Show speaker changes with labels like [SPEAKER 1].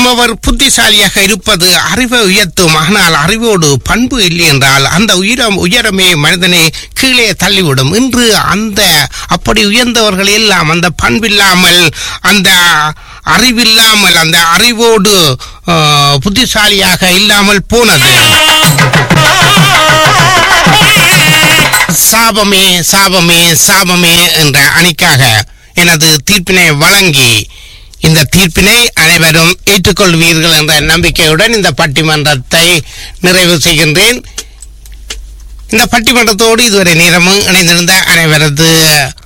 [SPEAKER 1] நம்மவர் புத்திசாலியாக இருப்பது அறிவை உயர்த்தும் ஆனால் அறிவோடு பண்பு இல்லை என்றால் அந்த உயரம் உயரமே மனிதனை கீழே தள்ளிவிடும் இன்று அந்த அப்படி உயர்ந்தவர்கள் எல்லாம் அந்த பண்பில்லாமல் அந்த அறிவில்லாமல் அந்த அறிவோடு ஆஹ், புத்திசாலியாக இல்லாமல் போனது சாபமே சாபமே சாபமே என்ற அணிக்காக எனது தீர்ப்பினை வழங்கி இந்த தீர்ப்பினை அனைவரும் ஏற்றுக்கொள்வீர்கள் என்ற நம்பிக்கையுடன் இந்த பட்டிமன்றத்தை நிறைவு செய்கின்றேன் இந்த பட்டிமன்றத்தோடு இதுவரை நேரமும் இணைந்திருந்த அனைவரது